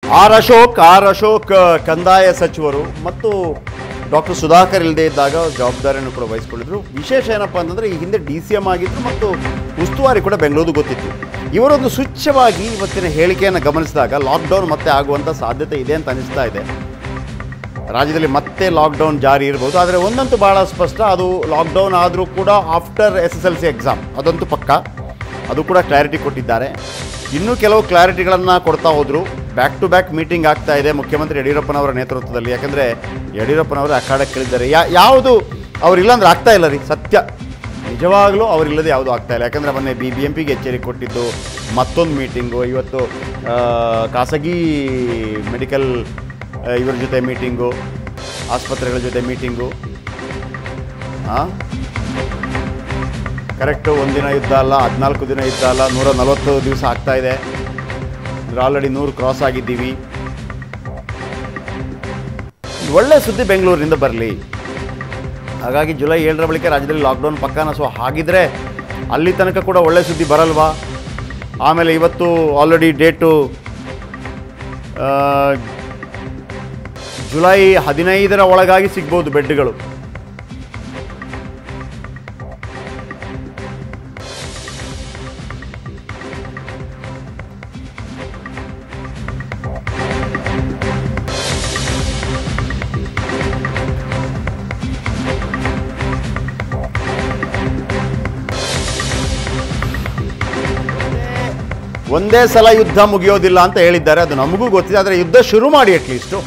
R Ashok R Ashok ಕಂದಾಯ ಸಚಿವರು ಮತ್ತು ಡಾಕ್ಟರ್ ಸುಧಾಕರ್ ಇಲ್ಲದೆ ಇದ್ದಾಗ ಜವಾಬ್ದಾರಿಯನ್ನು ಕೂಡ ವಹಿಸ್ಕೊಂಡಿದ್ರು ವಿಶೇಷ ಏನಪ್ಪ ಅಂತಂದರೆ ಈ ಹಿಂದೆ ಡಿ ಸಿ ಎಂ ಆಗಿದ್ರು ಮತ್ತು ಉಸ್ತುವಾರಿ ಕೂಡ ಬೆಂಗಳೂರು ಗೊತ್ತಿತ್ತು ಇವರೊಂದು ಸ್ವಚ್ಛವಾಗಿ ಇವತ್ತಿನ ಹೇಳಿಕೆಯನ್ನು ಗಮನಿಸಿದಾಗ ಲಾಕ್ಡೌನ್ ಮತ್ತೆ ಆಗುವಂಥ ಸಾಧ್ಯತೆ ಇದೆ ಅಂತ ಅನಿಸ್ತಾ ಇದೆ ರಾಜ್ಯದಲ್ಲಿ ಮತ್ತೆ ಲಾಕ್ಡೌನ್ ಜಾರಿ ಇರ್ಬೋದು ಆದರೆ ಒಂದಂತೂ ಭಾಳ ಸ್ಪಷ್ಟ ಅದು ಲಾಕ್ಡೌನ್ ಆದರೂ ಕೂಡ after S S L C exam ಅದಂತೂ ಪಕ್ಕ ಅದು ಕೂಡ ಕ್ಲಾರಿಟಿ ಕೊಟ್ಟಿದ್ದಾರೆ ಇನ್ನೂ ಕೆಲವು ಕ್ಲಾರಿಟಿಗಳನ್ನು ಕೊಡ್ತಾ ಹೋದರು ಬ್ಯಾಕ್ ಟು ಬ್ಯಾಕ್ ಮೀಟಿಂಗ್ ಆಗ್ತಾ ಇದೆ ಮುಖ್ಯಮಂತ್ರಿ ಯಡಿಯೂರಪ್ಪನವರ ನೇತೃತ್ವದಲ್ಲಿ ಯಾಕಂದರೆ ಯಡಿಯೂರಪ್ಪನವರು ಅಖಾಡಕ್ಕಿಳಿದ್ದಾರೆ ಯಾ ಯಾವುದು ಅವರಿಲ್ಲ ಅಂದ್ರೆ ಆಗ್ತಾ ಇಲ್ಲ ರೀ ಸತ್ಯ ನಿಜವಾಗ್ಲೂ ಅವರಿಲ್ಲದೆ ಯಾವುದೂ ಆಗ್ತಾ ಇಲ್ಲ ಯಾಕಂದರೆ ಮೊನ್ನೆ ಬಿ ಬಿ ಎಂ ಪಿಗೆ ಎಚ್ಚರಿಕೆ ಕೊಟ್ಟಿದ್ದು ಮತ್ತೊಂದು ಮೀಟಿಂಗು ಇವತ್ತು ಆ, ಖಾಸಗಿ ಮೆಡಿಕಲ್ ಆ, ಇವ್ರ ಜೊತೆ ಮೀಟಿಂಗು ಆಸ್ಪತ್ರೆಗಳ ಜೊತೆ ಮೀಟಿಂಗು ಹಾಂ ಕರೆಕ್ಟು ಒಂದಿನ ಯುದ್ಧ ಅಲ್ಲ ಹದಿನಾಲ್ಕು ದಿನ ಯುದ್ಧ ಅಲ್ಲ ನೂರ ನಲವತ್ತು ದಿವಸ ಆಗ್ತಾ ಇದೆ ಆಲ್ರೆಡಿ ನೂರು ಕ್ರಾಸ್ ಆಗಿದ್ದೀವಿ ಒಳ್ಳೆ ಸುದ್ದಿ ಬೆಂಗಳೂರಿನಿಂದ ಬರಲಿ ಹಾಗಾಗಿ ಜುಲೈ ಏಳರ ಬಳಿಕ ರಾಜ್ಯದಲ್ಲಿ ಲಾಕ್ಡೌನ್ ಪಕ್ಕಾನ ಸೊ ಹಾಗಿದ್ರೆ ಅಲ್ಲಿ ತನಕ ಕೂಡ ಒಳ್ಳೆ ಸುದ್ದಿ ಬರಲ್ವಾ ಆಮೇಲೆ ಇವತ್ತು ಆಲ್ರೆಡಿ ಡೇಟು ಜುಲೈ ಹದಿನೈದರ ಒಳಗಾಗಿ ಸಿಗ್ಬೋದು ಬೆಡ್ಗಳು ಒಂದೇ ಸಲ ಯುದ್ಧ ಮುಗಿಯೋದಿಲ್ಲ ಅಂತ ಹೇಳಿದ್ದಾರೆ ಅದು ನಮಗೂ ಗೊತ್ತಿದೆ ಆದರೆ ಯುದ್ಧ ಶುರು ಮಾಡಿ ಅಟ್ಲೀಸ್ಟು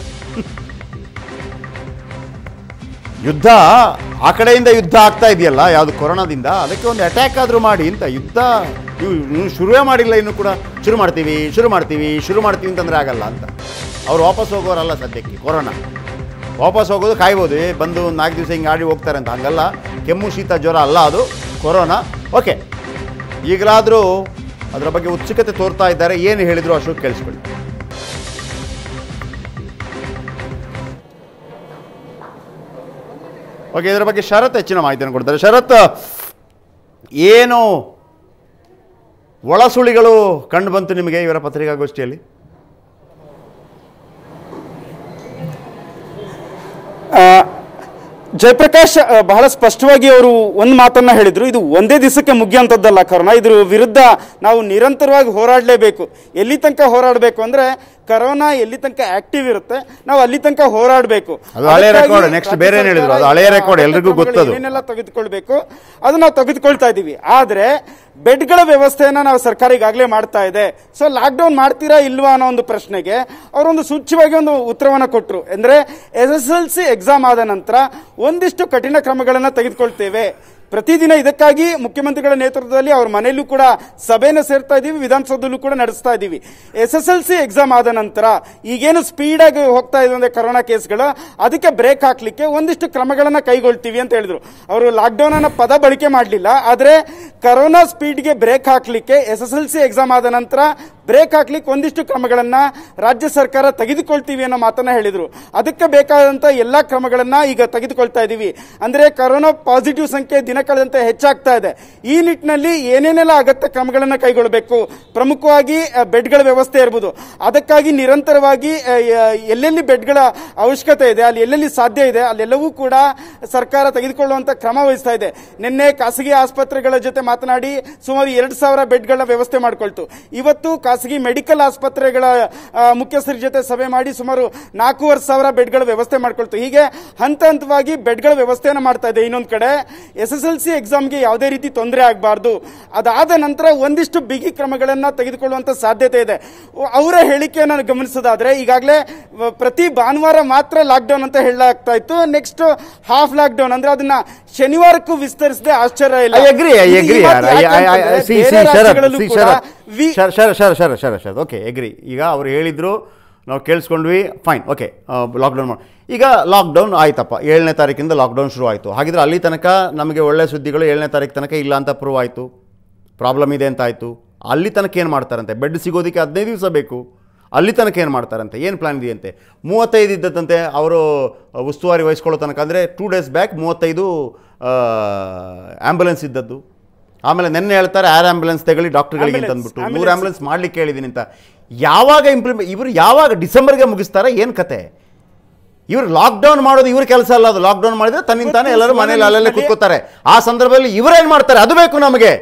ಯುದ್ಧ ಆ ಕಡೆಯಿಂದ ಯುದ್ಧ ಆಗ್ತಾ ಇದೆಯಲ್ಲ ಯಾವುದು ಕೊರೋನಾದಿಂದ ಅದಕ್ಕೆ ಒಂದು ಅಟ್ಯಾಕ್ ಆದರೂ ಮಾಡಿ ಅಂತ ಯುದ್ಧ ಇವು ಇನ್ನು ಶುರುವೇ ಮಾಡಿಲ್ಲ ಇನ್ನು ಕೂಡ ಶುರು ಮಾಡ್ತೀವಿ ಶುರು ಮಾಡ್ತೀವಿ ಶುರು ಮಾಡ್ತೀವಿ ಅಂತಂದರೆ ಆಗಲ್ಲ ಅಂತ ಅವ್ರು ವಾಪಸ್ ಹೋಗೋರಲ್ಲ ಸದ್ಯಕ್ಕೆ ಕೊರೋನಾ ವಾಪಸ್ ಹೋಗೋದು ಕಾಯ್ಬೋದು ಏ, ಬಂದು ಒಂದು ನಾಲ್ಕು ದಿವಸ ಹಿಂಗೆ ಆಡಿ ಹೋಗ್ತಾರೆ ಅಂತ ಹಂಗಲ್ಲ ಕೆಮ್ಮು ಶೀತ ಜ್ವರ ಅಲ್ಲ ಅದು ಕೊರೋನಾ ಓಕೆ ಈಗಲಾದರೂ ಅದರ ಬಗ್ಗೆ ಉತ್ಸುಕತೆ ತೋರ್ತಾ ಇದ್ದಾರೆ ಏನು ಹೇಳಿದ್ರು ಅಶೋಕ್ ಕೇಳಿಸ್ಕೊಳ್ಳಿ ಓಕೆ ಇದರ ಬಗ್ಗೆ ಶರತ್ ಹೆಚ್ಚಿನ ಮಾಹಿತಿಯನ್ನು ಕೊಡ್ತಾರೆ ಶರತ್ ಏನು ಒಳಸುಳಿಗಳು ಕಂಡು ಬಂತು ನಿಮಗೆ ಇವರ ಪತ್ರಿಕಾಗೋಷ್ಠಿಯಲ್ಲಿ ಆ, ಜಯಪ್ರಕಾಶ್ ಆ, ಬಹಳ ಸ್ಪಷ್ಟವಾಗಿ ಅವರು ಒಂದು ಮಾತನ್ನ ಹೇಳಿದ್ರು ಇದು ಒಂದೇ ದಿವಸಕ್ಕೆ ಮುಗಿಯುವಂಥದ್ದಲ್ಲ ಕರೋನಾ ಇದ್ರ ವಿರುದ್ಧ ನಾವು ನಿರಂತರವಾಗಿ ಹೋರಾಡಲೇಬೇಕು ಎಲ್ಲಿ ತನಕ ಹೋರಾಡಬೇಕು ಅಂದ್ರೆ ಕರೋನಾ ಎಲ್ಲಿ ತನಕ ಆಕ್ಟಿವ್ ಇರುತ್ತೆ ನಾವು ಅಲ್ಲಿ ತನಕ ಹೋರಾಡಬೇಕು ಅದು ಹಳೆ record. Next ಬೇರೆ ಏನ್ ಹೇಳಿದ್ರು? ಅದು ಹಳೆ record, ಎಲ್ರಿಗೂ ಗೊತ್ತದು. ಏನೆಲ್ಲ ತೆಗೆದುಕೊಳ್ಬೇಕು ಅದು ನಾವು ತೆಗೆದುಕೊಳ್ತಾ ಇದ್ದೀವಿ ಆದ್ರೆ ಬೆಡ್ಗಳ ವ್ಯವಸ್ಥೆಯನ್ನ ನಾವು ಸರ್ಕಾರ ಈಗಾಗಲೇ ಮಾಡ್ತಾ ಇದೆ ಸೊ ಲಾಕ್ಡೌನ್ ಮಾಡ್ತೀರಾ ಇಲ್ವಾ ಅನ್ನೋ ಒಂದು ಪ್ರಶ್ನೆಗೆ ಅವರೊಂದು ಸೂಚ್ಯವಾಗಿ ಒಂದು ಉತ್ತರವನ್ನ ಕೊಟ್ಟರು ಅಂದ್ರೆ S S L C exam ಆದ ನಂತರ ಒಂದಿಷ್ಟು ಕಠಿಣ ಕ್ರಮಗಳನ್ನ ತೆಗೆದುಕೊಳ್ತೇವೆ ಪ್ರತಿದಿನ ಇದಕ್ಕಾಗಿ ಮುಖ್ಯಮಂತ್ರಿಗಳ ನೇತೃತ್ವದಲ್ಲಿ ಅವ್ರ ಮನೆಯಲ್ಲೂ ಕೂಡ ಸಭೆನ ಸೇರ್ತಾ ಇದೀವಿ ವಿಧಾನಸೌಧದಲ್ಲೂ ಕೂಡ ನಡೆಸ್ತಾ ಇದೀವಿ S S L C exam ಆದ ನಂತರ ಈಗೇನು ಸ್ಪೀಡ್ ಆಗಿ ಹೋಗ್ತಾ ಇದೆ ಅಂದ್ರೆ ಕರೋನಾ ಕೇಸ್ಗಳು ಅದಕ್ಕೆ ಬ್ರೇಕ್ ಹಾಕ್ಲಿಕ್ಕೆ ಒಂದಿಷ್ಟು ಕ್ರಮಗಳನ್ನ ಕೈಗೊಳ್ತೀವಿ ಅಂತ ಹೇಳಿದ್ರು ಅವರು ಲಾಕ್ಡೌನ್ ಅನ್ನ ಪದ ಬಳಕೆ ಮಾಡಲಿಲ್ಲ ಆದ್ರೆ ಕರೋನಾ ಸ್ಪೀಡ್ಗೆ ಬ್ರೇಕ್ ಹಾಕ್ಲಿಕ್ಕೆ S S L C exam ಆದ ನಂತರ ಬ್ರೇಕ್ ಹಾಕ್ಲಿಕ್ಕೆ ಒಂದಿಷ್ಟು ಕ್ರಮಗಳನ್ನ ರಾಜ್ಯ ಸರ್ಕಾರ ತೆಗೆದುಕೊಳ್ತೀವಿ ಅನ್ನೋ ಮಾತನ್ನ ಹೇಳಿದ್ರು ಅದಕ್ಕೆ ಬೇಕಾದಂತ ಎಲ್ಲಾ ಕ್ರಮಗಳನ್ನ ಈಗ ತೆಗೆದುಕೊಳ್ತಾ ಇದೀವಿ ಅಂದ್ರೆ ಕರೋನಾ ಪಾಸಿಟಿವ್ ಸಂಖ್ಯೆ ದಿನ ಕಳೆದಂತೆ ಹೆಚ್ಚಾಗ್ತಾ ಇದೆ ಈ ನಿಟ್ಟಿನಲ್ಲಿ ಏನೇನೆಲ್ಲ ಅಗತ್ಯ ಕ್ರಮಗಳನ್ನ ಕೈಗೊಳ್ಳಬೇಕು ಪ್ರಮುಖವಾಗಿ ಆ, ಬೆಡ್ಗಳ ವ್ಯವಸ್ಥೆ ಇರ್ಬೋದು ಅದಕ್ಕಾಗಿ ನಿರಂತರವಾಗಿ ಆ, ಯ- ಎಲ್ಲೆಲ್ಲಿ ಬೆಡ್ಗಳ ಅವಶ್ಯಕತೆ ಇದೆ ಅಲ್ಲಿ ಎಲ್ಲೆಲ್ಲಿ ಸಾಧ್ಯ ಇದೆ ಅಲ್ಲೆಲ್ಲವೂ ಕೂಡ ಸರ್ಕಾರ ತೆಗೆದುಕೊಳ್ಳುವಂತ ಕ್ರಮ ವಹಿಸ್ತಾ ಇದೆ ನಿನ್ನೆ ಖಾಸಗಿ ಆಸ್ಪತ್ರೆಗಳ ಜೊತೆ ಮಾತನಾಡಿ ಸುಮಾರು ಎರಡು ಸಾವಿರ ಬೆಡ್ಗಳ ವ್ಯವಸ್ಥೆ ಮಾಡಿಕೊಳ್ತು ಇವತ್ತು ಖಾಸಗಿ ಮೆಡಿಕಲ್ ಆಸ್ಪತ್ರೆಗಳ ಆ, ಮುಖ್ಯಸ್ಥರ ಜೊತೆ ಸಭೆ ಮಾಡಿ ಸುಮಾರು ನಾಲ್ಕೂವರೆ ಸಾವಿರ ಬೆಡ್ಗಳ ವ್ಯವಸ್ಥೆ ಮಾಡ್ಕೊಳ್ತು ಹೀಗೆ ಹಂತ ಹಂತವಾಗಿ ಬೆಡ್ಗಳ ವ್ಯವಸ್ಥೆಯನ್ನು ಮಾಡ್ತಾ ಇದೆ ಇನ್ನೊಂದು ಕಡೆ ಎಸ್ ಎಸ್ ಎಲ್ ಸಿ ಎಕ್ಸಾಮ್ಗೆ ಯಾವುದೇ ರೀತಿ ತೊಂದರೆ ಆಗಬಾರ್ದು ಅದಾದ ನಂತರ ಒಂದಿಷ್ಟು ಬಿಗಿ ಕ್ರಮಗಳನ್ನ ತೆಗೆದುಕೊಳ್ಳುವಂತ ಸಾಧ್ಯತೆ ಇದೆ ಅವರ ಹೇಳಿಕೆಯನ್ನು ಗಮನಿಸೋದಾದ್ರೆ ಈಗಾಗಲೇ ಪ್ರತಿ ಭಾನುವಾರ ಮಾತ್ರ ಲಾಕ್ಡೌನ್ ಅಂತ ಹೇಳಲಾಗ್ತಾ ಇತ್ತು ನೆಕ್ಸ್ಟ್ ಹಾಫ್ ಲಾಕ್ಡೌನ್ ಅಂದ್ರೆ ಅದನ್ನ ಶನಿವಾರಕ್ಕೂ ವಿಸ್ತರಿಸದೆ ಆಶ್ಚರ್ಯ ಇಲ್ಲ ಐ ಅಗ್ರಿ ಐ ಇದು ಅಗ್ರಿ ಇವತ್ತು ಯಾಕಂತಂದ್ರೆ ಸಿ ಬೇರೆ ಸಿ ಶರತ್ ರಾಜ್ಯಗಳಲ್ಲೂ ಸಿ ಕೂಡ ಶರತ್ ವಿ- ಶರ ಶರ ಶರ ಶರ ಶರ ಶರ ಓಕೆ ಎಗ್ರಿ ಈಗ ಅವ್ರು ಹೇಳಿದ್ರು ನಾವು ಕೇಳಿಸ್ಕೊಂಡ್ವಿ ಫೈನ್ ಓಕೆ ಲಾಕ್ಡೌನ್ ಮಾಡಿ ಈಗ ಲಾಕ್ಡೌನ್ ಆಯ್ತಪ್ಪ ಏಳನೇ ತಾರೀಕಿಂದ ಲಾಕ್ಡೌನ್ ಶುರು ಆಯಿತು ಹಾಗಿದ್ರೆ ಅಲ್ಲಿ ತನಕ ನಮಗೆ ಒಳ್ಳೆ ಸುದ್ದಿಗಳು ಏಳನೇ ತಾರೀಕು ತನಕ ಇಲ್ಲ ಅಂತ ಪ್ರೂವ್ ಆಯಿತು ಪ್ರಾಬ್ಲಮ್ ಇದೆ ಅಂತ ಆಯಿತು ಅಲ್ಲಿ ತನಕ ಏನು ಮಾಡ್ತಾರಂತೆ ಬೆಡ್ ಸಿಗೋದಕ್ಕೆ ಹದಿನೈದು ದಿವಸ ಬೇಕು ಅಲ್ಲಿ ತನಕ ಏನು ಮಾಡ್ತಾರಂತೆ ಏನು ಪ್ಲಾನ್ ಇದೆಯಂತೆ ಮೂವತ್ತೈದು ಇದ್ದದಂತೆ ಅವರು ಉಸ್ತುವಾರಿ ವಹಿಸ್ಕೊಳ್ಳೋ ತನಕ ಅಂದರೆ ಟೂ ಡೇಸ್ ಬ್ಯಾಕ್ ಮೂವತ್ತೈದು ಆ್ಯಂಬುಲೆನ್ಸ್ ಇದ್ದದ್ದು ಆಮೇಲೆ ನಿನ್ನೆ ಹೇಳ್ತಾರೆ ಏರ್ ಆ್ಯಂಬುಲೆನ್ಸ್ ತಗೊಳ್ಳಿ ಡಾಕ್ಟರ್ಗಳಿಗೆ ಅಂತ Ambulance, ಅಂದ್ಬಿಟ್ಟು ಮೂರು ambulance. ಆ್ಯಂಬುಲೆನ್ಸ್ ಮಾಡ್ಲಿಕ್ಕೆ ಹೇಳಿದ್ದೀನಿ ಅಂತ ಯಾವಾಗ ಇಂಪ್ಲಿಮೆ ಇವರು ಯಾವಾಗ ಡಿಸೆಂಬರ್ಗೆ ಮುಗಿಸ್ತಾರೆ ಏನು ಕತೆ ಇವ್ರು ಲಾಕ್ಡೌನ್ ಮಾಡೋದು ಇವ್ರ ಕೆಲಸ ಅಲ್ಲ ಅದು ಲಾಕ್ಡೌನ್ ಮಾಡಿದ್ರೆ ತನ್ನಿಂದ ತಾನೇ ಎಲ್ಲರೂ ಮನೇಲಿ ಅಲ್ಲಲ್ಲೇ ಕೂತ್ಕೋತಾರೆ ಆ ಸಂದರ್ಭದಲ್ಲಿ ಇವರೇನ್ ಮಾಡ್ತಾರೆ ಅದು ಬೇಕು ನಮಗೆ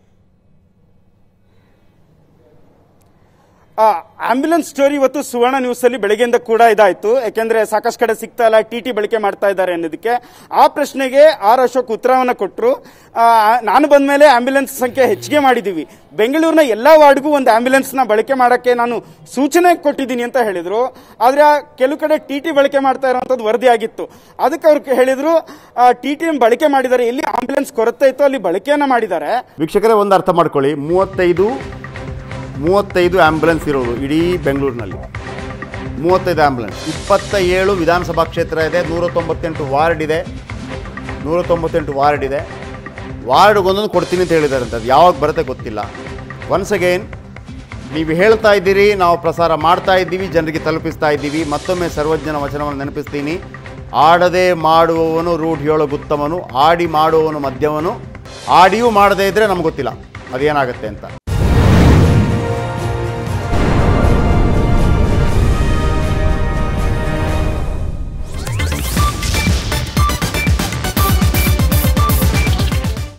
ಆಂಬ್ಯುಲೆನ್ಸ್ ಸ್ಟೋರಿ ಇವತ್ತು ಸುವರ್ಣ ನ್ಯೂಸ್ ಅಲ್ಲಿ ಬೆಳಗ್ಗೆಯಿಂದ ಕೂಡ ಇದಾಯ್ತು ಯಾಕೆಂದ್ರೆ ಸಾಕಷ್ಟು ಕಡೆ ಸಿಗ್ತಾ ಇಲ್ಲ ಟಿ ಟಿ ಬಳಕೆ ಮಾಡ್ತಾ ಇದ್ದಾರೆ ಅನ್ನೋದಕ್ಕೆ ಆ ಪ್ರಶ್ನೆಗೆ ಆರ್ ಅಶೋಕ್ ಉತ್ತರವನ್ನ ಕೊಟ್ಟರು ನಾನು ಬಂದ್ಮೇಲೆ ಆಂಬ್ಯುಲೆನ್ಸ್ ಸಂಖ್ಯೆ ಹೆಚ್ಚಿಗೆ ಮಾಡಿದೀವಿ ಬೆಂಗಳೂರಿನ ಎಲ್ಲಾ ವಾರ್ಡ್ಗೂ ಒಂದು ಆಂಬ್ಯುಲೆನ್ಸ್ ನ ಬಳಕೆ ಮಾಡಕ್ಕೆ ನಾನು ಸೂಚನೆ ಕೊಟ್ಟಿದ್ದೀನಿ ಅಂತ ಹೇಳಿದ್ರು ಆದ್ರೆ ಆ ಕೆಲವು ಕಡೆ ಟಿ ಟಿ ಬಳಕೆ ಮಾಡ್ತಾ ಇರುವಂತದ್ದು ವರದಿ ಆಗಿತ್ತು ಅದಕ್ಕೆ ಅವ್ರು ಹೇಳಿದ್ರು ಟಿ ಟಿ ಬಳಕೆ ಮಾಡಿದ್ದಾರೆ ಎಲ್ಲಿ ಆಂಬ್ಯುಲೆನ್ಸ್ ಕೊರತೆ ಇತ್ತು ಅಲ್ಲಿ ಬಳಕೆಯನ್ನ ಮಾಡಿದ್ದಾರೆ ವೀಕ್ಷಕರೇ ಒಂದು ಅರ್ಥ ಮಾಡ್ಕೊಳ್ಳಿ ಮೂವತ್ತೈದು ಮೂವತ್ತೈದು ಆ್ಯಂಬುಲೆನ್ಸ್ ಇರೋದು ಇಡೀ ಬೆಂಗಳೂರಿನಲ್ಲಿ ಮೂವತ್ತೈದು ಆ್ಯಂಬುಲೆನ್ಸ್ ಇಪ್ಪತ್ತ ಏಳು ವಿಧಾನಸಭಾ ಕ್ಷೇತ್ರ ಇದೆ ನೂರ ತೊಂಬತ್ತೆಂಟು ವಾರ್ಡ್ ಇದೆ ನೂರ ತೊಂಬತ್ತೆಂಟು ವಾರ್ಡ್ ಇದೆ ವಾರ್ಡ್ಗೊಂದೊಂದು ಕೊಡ್ತೀನಿ ಅಂತ ಹೇಳಿದ್ದಾರೆ ಅಂತ ಅದು ಯಾವಾಗ ಬರುತ್ತೆ ಗೊತ್ತಿಲ್ಲ ಒನ್ಸ್ ಅಗೈನ್ ನೀವು ಹೇಳ್ತಾ ಇದ್ದೀರಿ ನಾವು ಪ್ರಸಾರ ಮಾಡ್ತಾ ಇದ್ದೀವಿ ಜನರಿಗೆ ತಲುಪಿಸ್ತಾ ಇದ್ದೀವಿ ಮತ್ತೊಮ್ಮೆ ಸರ್ವಜ್ಞನ ವಚನವನ್ನು ನೆನಪಿಸ್ತೀನಿ ಆಡದೆ ಮಾಡುವವನು ರೂಢಿಯೊಳಗೆ ಉತ್ತಮನು ಆಡಿ ಮಾಡುವವನು ಮಧ್ಯವನು ಆಡಿಯೂ ಮಾಡದೇ ಇದ್ದರೆ ನಮ್ಗೆ ಗೊತ್ತಿಲ್ಲ ಅದೇನಾಗುತ್ತೆ ಅಂತ